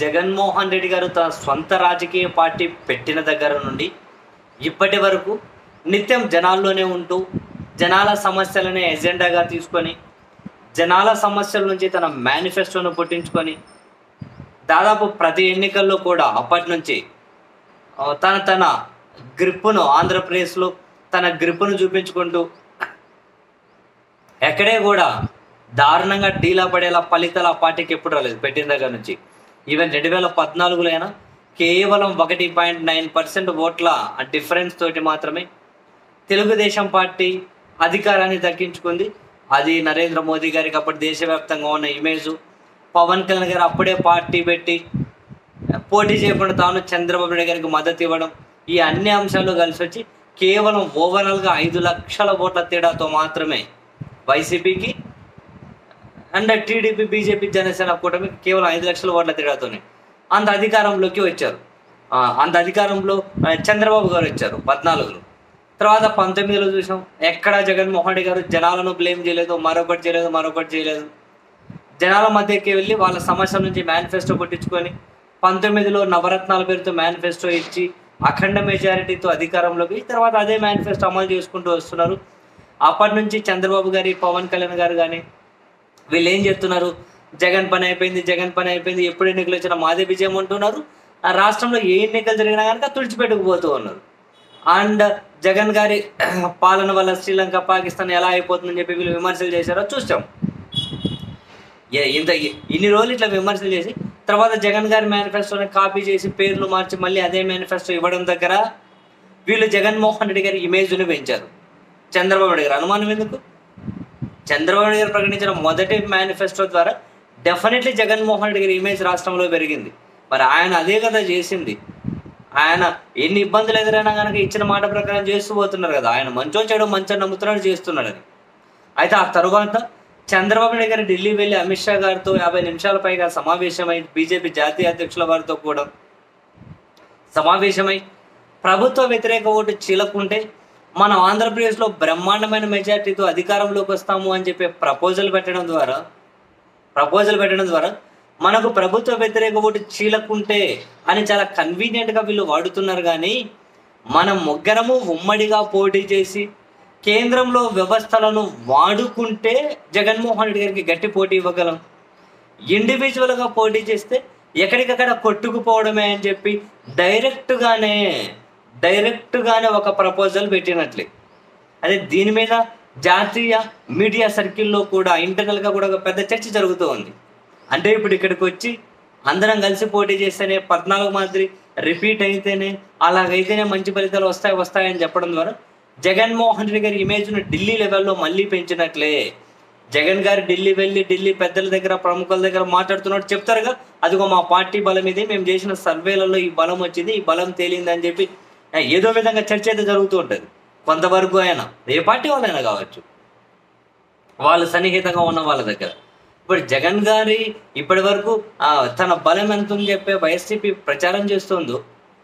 జగన్మోహన్ రెడ్డి గారు తన సొంత రాజకీయ పార్టీ పెట్టిన దగ్గర నుండి ఇప్పటి వరకు నిత్యం జనాల్లోనే ఉంటూ జనాల సమస్యలనే ఎజెండాగా తీసుకొని జనాల సమస్యల నుంచి తన మేనిఫెస్టోను పుట్టించుకొని దాదాపు ప్రతి ఎన్నికల్లో కూడా అప్పటి నుంచి ఆ, తన తన గ్రిప్పును ఆంధ్రప్రదేశ్లో తన గ్రిప్పును చూపించుకుంటూ ఎక్కడే కూడా దారుణంగా డీలా పడేలా ఫలితాలు ఆ పార్టీకి ఎప్పుడు రాలేదు పెట్టిన దగ్గర నుంచి ఈవెన్ రెండు వేల పద్నాలుగులో అయినా కేవలం ఒకటి పాయింట్ నైన్ పర్సెంట్ ఓట్ల డిఫరెన్స్ తోటి మాత్రమే తెలుగుదేశం పార్టీ అధికారాన్ని దక్కించుకుంది అది నరేంద్ర మోదీ గారికి అప్పటి దేశవ్యాప్తంగా ఉన్న ఇమేజ్ పవన్ కళ్యాణ్ గారు అప్పుడే పార్టీ పెట్టి పోటీ చేయకుండా తాను చంద్రబాబు నాయుడు గారికి మద్దతు ఇవ్వడం ఈ అన్ని అంశాలు కలిసి వచ్చి కేవలం ఓవరాల్గా ఐదు లక్షల ఓట్ల తేడాతో మాత్రమే వైసీపీకి అండ్ టీడీపీ బీజేపీ జనసేన కూటమి కేవలం ఐదు లక్షల ఓట్ల తేడాతోనే అంత అధికారంలోకి వచ్చారు ఆ, అంత అధికారంలో ఆ, చంద్రబాబు గారు వచ్చారు పద్నాలుగులో తర్వాత పంతొమ్మిదిలో చూసాం ఎక్కడ జగన్మోహన్ రెడ్డి గారు జనాలను బ్లేమ్ చేయలేదు మరొకటి చేయలేదు మరొకటి చేయలేదు జనాల మధ్యకి వెళ్ళి వాళ్ళ సమస్యల నుంచి మేనిఫెస్టో పుట్టించుకొని పంతొమ్మిదిలో నవరత్నాల పేరుతో మేనిఫెస్టో ఇచ్చి అఖండ మెజారిటీతో అధికారంలోకి తర్వాత అదే మేనిఫెస్టో అమలు చేసుకుంటూ వస్తున్నారు అప్పటి నుంచి చంద్రబాబు గారి పవన్ కళ్యాణ్ గారు కానీ వీళ్ళు ఏం చెప్తున్నారు జగన్ పని అయిపోయింది జగన్ పని అయిపోయింది ఎప్పుడు ఎన్నికలు వచ్చినా మాదే విజయం అంటున్నారు ఆ రాష్ట్రంలో ఏ ఎన్నికలు జరిగినా కనుక తుడిచిపెట్టుకుపోతూ ఉన్నారు అండ్ జగన్ గారి పాలన వల్ల శ్రీలంక పాకిస్తాన్ ఎలా అయిపోతుందని చెప్పి వీళ్ళు విమర్శలు చేశారో చూసాం ఏ- ఇంత ఇన్ని రోజులు ఇట్లా విమర్శలు చేసి తర్వాత జగన్ గారి మేనిఫెస్టోని కాపీ చేసి పేర్లు మార్చి మళ్ళీ అదే మేనిఫెస్టో ఇవ్వడం దగ్గర వీళ్ళు జగన్మోహన్ రెడ్డి గారి ఇమేజ్ను పెంచారు చంద్రబాబు నాయుడు గారు అనుమానం ఎందుకు చంద్రబాబు నాయుడు గారు ప్రకటించిన మొదటి మేనిఫెస్టో ద్వారా డెఫినెట్లీ జగన్మోహన్ రెడ్డి గారి ఇమేజ్ రాష్ట్రంలో పెరిగింది మరి ఆయన అదే కదా చేసింది ఆయన ఎన్ని ఇబ్బందులు ఎదురైనా కనుక ఇచ్చిన మాట ప్రకారం చేస్తూ పోతున్నారు కదా ఆయన మంచో చెడు మంచో నమ్ముతున్నాడు చేస్తున్నాడని అయితే ఆ తరువాత చంద్రబాబు నాయుడు గారు ఢిల్లీ వెళ్ళి అమిత్ షా గారితో యాభై నిమిషాల పైగా సమావేశమై బీజేపీ జాతీయ అధ్యక్షుల వారితో కూడా సమావేశమై ప్రభుత్వ వ్యతిరేక ఓటు చీలకుంటే మనం ఆంధ్రప్రదేశ్లో బ్రహ్మాండమైన మెజార్టీతో అధికారంలోకి వస్తాము అని చెప్పి ప్రపోజల్ పెట్టడం ద్వారా ప్రపోజల్ పెట్టడం ద్వారా మనకు ప్రభుత్వ వ్యతిరేక ఓటు చీలకుంటే అని చాలా కన్వీనియంట్గా వీళ్ళు వాడుతున్నారు కానీ మనం ముగ్గురము ఉమ్మడిగా పోటీ చేసి కేంద్రంలో వ్యవస్థలను వాడుకుంటే జగన్మోహన్ రెడ్డి గారికి గట్టి పోటీ ఇవ్వగలం ఇండివిజువల్గా పోటీ చేస్తే ఎక్కడికక్కడ కొట్టుకుపోవడమే అని చెప్పి డైరెక్ట్గానే డైరెక్ట్గానే ఒక ప్రపోజల్ పెట్టినట్లే అదే దీని మీద జాతీయ మీడియా సర్కిల్లో కూడా ఇంటర్నల్గా కూడా ఒక పెద్ద చర్చ జరుగుతూ ఉంది అంటే ఇప్పుడు ఇక్కడికి వచ్చి అందరం కలిసి పోటీ చేస్తేనే పద్నాలుగు మాదిరి రిపీట్ అయితేనే అలాగైతేనే మంచి ఫలితాలు వస్తాయి వస్తాయని చెప్పడం ద్వారా జగన్మోహన్ రెడ్డి గారి ఇమేజ్ను ఢిల్లీ లెవెల్లో మళ్ళీ పెంచినట్లే జగన్ గారు ఢిల్లీ వెళ్ళి ఢిల్లీ పెద్దల దగ్గర ప్రముఖుల దగ్గర మాట్లాడుతున్నట్టు చెప్తారుగా అదిగో మా పార్టీ బలం ఇది మేము చేసిన సర్వేలలో ఈ బలం వచ్చింది ఈ బలం తేలింది అని చెప్పి ఆ, ఏదో విధంగా చర్చ అయితే జరుగుతూ ఉంటుంది కొంతవరకు అయినా ఏ పార్టీ వాళ్ళైనా కావచ్చు వాళ్ళు సన్నిహితంగా ఉన్న వాళ్ళ దగ్గర ఇప్పుడు జగన్ గారి ఇప్పటి వరకు ఆ, తన బలం ఎంత అని చెప్పే వైఎస్సీపీ ప్రచారం చేస్తుందో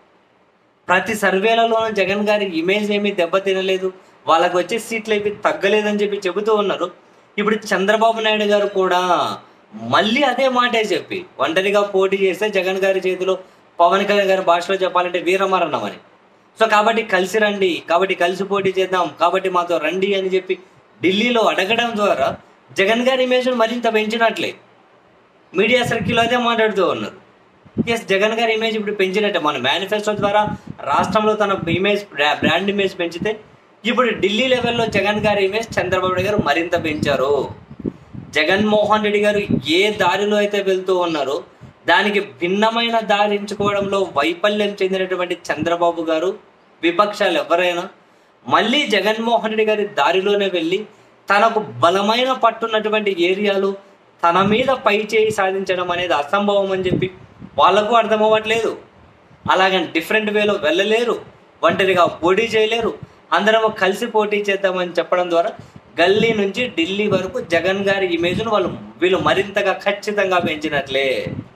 ప్రతి సర్వేలలోనూ జగన్ గారి ఇమేజ్ ఏమీ దెబ్బతినలేదు వాళ్ళకి వచ్చే సీట్లు ఏమి తగ్గలేదని చెప్పి చెబుతూ ఉన్నారు ఇప్పుడు చంద్రబాబు నాయుడు గారు కూడా మళ్ళీ అదే మాటే చెప్పి ఒంటరిగా పోటీ చేస్తే జగన్ గారి చేతిలో పవన్ కళ్యాణ్ గారి భాషలో చెప్పాలంటే వీరమరణం అని సో కాబట్టి కలిసి రండి కాబట్టి కలిసి పోటీ చేద్దాం కాబట్టి మాతో రండి అని చెప్పి ఢిల్లీలో అడగడం ద్వారా జగన్ గారి ఇమేజ్ను మరింత పెంచినట్లే మీడియా సర్కిల్ అదే మాట్లాడుతూ ఉన్నారు ఎస్ జగన్ గారి ఇమేజ్ ఇప్పుడు పెంచినట్టే మన మేనిఫెస్టో ద్వారా రాష్ట్రంలో తన ఇమేజ్ బ్రా- బ్రాండ్ ఇమేజ్ పెంచితే ఇప్పుడు ఢిల్లీ లెవెల్లో జగన్ గారి ఇమేజ్ చంద్రబాబు నాయుడు గారు మరింత పెంచారు జగన్మోహన్ రెడ్డి గారు ఏ దారిలో అయితే వెళ్తూ ఉన్నారో దానికి భిన్నమైన దారి ఎంచుకోవడంలో వైఫల్యం చెందినటువంటి చంద్రబాబు గారు విపక్షాలు ఎవరైనా మళ్ళీ జగన్మోహన్ రెడ్డి గారి దారిలోనే వెళ్ళి తనకు బలమైన పట్టున్నటువంటి ఏరియాలు తన మీద పై చేయి సాధించడం అనేది అసంభవం అని చెప్పి వాళ్ళకు అర్థం అవ్వట్లేదు అలాగని డిఫరెంట్ వేలో వెళ్ళలేరు ఒంటరిగా పోటీ చేయలేరు అందరం కలిసి పోటీ చేద్దామని చెప్పడం ద్వారా గల్లీ నుంచి ఢిల్లీ వరకు జగన్ గారి ఇమేజ్ను వాళ్ళు వీళ్ళు మరింతగా ఖచ్చితంగా పెంచినట్లే